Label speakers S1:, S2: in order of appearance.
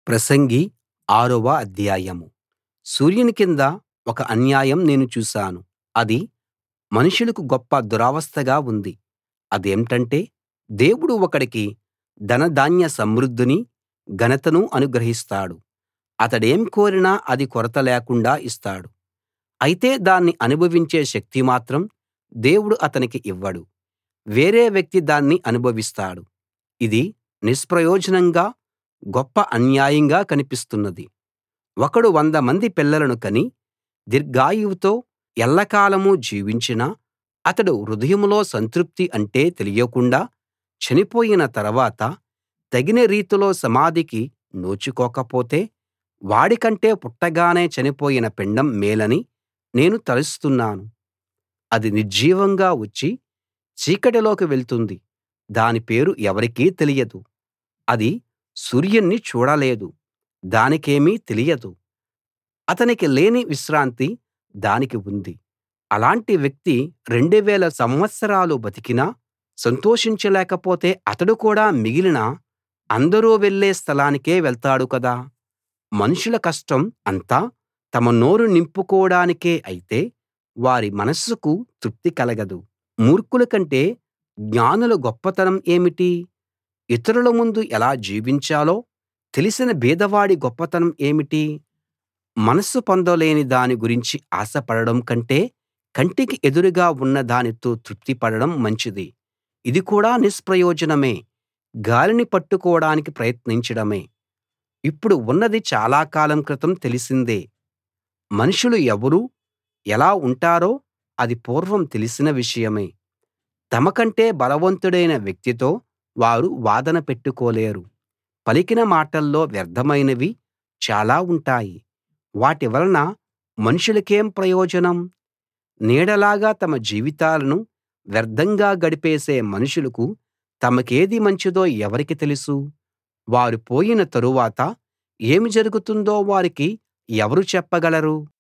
S1: ప్రసంగి ఆరవ అధ్యాయం సూర్యుని కింద ఒక అన్యాయం నేను చూశాను అది మనుషులకు గొప్ప దురవస్థగా ఉంది అదేంటంటే దేవుడు ఒకడికి ధనధాన్య సమృద్ధిని ఘనతను అనుగ్రహిస్తాడు అతడేం కోరినా అది కొరత లేకుండా ఇస్తాడు అయితే దాన్ని అనుభవించే శక్తి మాత్రం దేవుడు అతనికి ఇవ్వడు వేరే వ్యక్తి దాన్ని అనుభవిస్తాడు ఇది నిష్ప్రయోజనంగా గొప్ప అన్యాయంగా కనిపిస్తున్నది ఒకడు వందమంది పిల్లలను కని దీర్ఘాయువుతో ఎల్లకాలం జీవించినా అతడు హృదయంలో సంతృప్తి అంటే తెలియకుండా చనిపోయిన తర్వాత తగిన రీతిలో సమాధికి నోచుకోకపోతే వాడికంటే పుట్టగానే చనిపోయిన పిండం మేలని నేను తలుస్తున్నాను అది నిర్జీవంగా వచ్చి చీకటిలోకి వెళ్తుంది దాని పేరు ఎవరికీ తెలియదు అది సూర్యుణ్ణి చూడలేదు దానికేమీ తెలియదు అతనికి లేని విశ్రాంతి దానికి ఉంది అలాంటి వ్యక్తి 2000 సంవత్సరాలు బతికినా సంతోషించలేకపోతే అతడు కూడా మిగిలిన అందరూ వెళ్ళే స్థలానికే వెళ్తాడు కదా మనుషుల కష్టం అంతా తమ నోరు నింపుకోడానికే అయితే వారి మనస్సుకు తృప్తి కలగదు మూర్ఖుల కంటే జ్ఞానుల గొప్పతనం ఏమిటి ఇతరుల ముందు ఎలా జీవించాలో తెలిసిన బీదవాడి గొప్పతనం ఏమిటి మనస్సు పొందలేని దాని గురించి ఆశపడడం కంటే కంటికి ఎదురుగా ఉన్న దానితో తృప్తి పడడం మంచిది ఇది కూడా నిష్ప్రయోజనమే గాలిని పట్టుకోడానికి ప్రయత్నించడమే ఇప్పుడు ఉన్నది చాలా కాలం క్రితం తెలిసిందే మనుషులు ఎవరు ఎలా ఉంటారో అది పూర్వం తెలిసిన విషయమే తమకంటే బలవంతుడైన వ్యక్తితో వారు వాదన పెట్టుకోలేరు పలికిన మాటల్లో వ్యర్థమైనవి చాలా ఉంటాయి వాటి వలన మనుషులకేం ప్రయోజనం నీడలాగా తమ జీవితాలను వ్యర్థంగా గడిపేసే మనుషులకు తమకేది మంచిదో ఎవరికి తెలుసు వారు పోయిన తరువాత ఏమి జరుగుతుందో వారికి ఎవరు చెప్పగలరు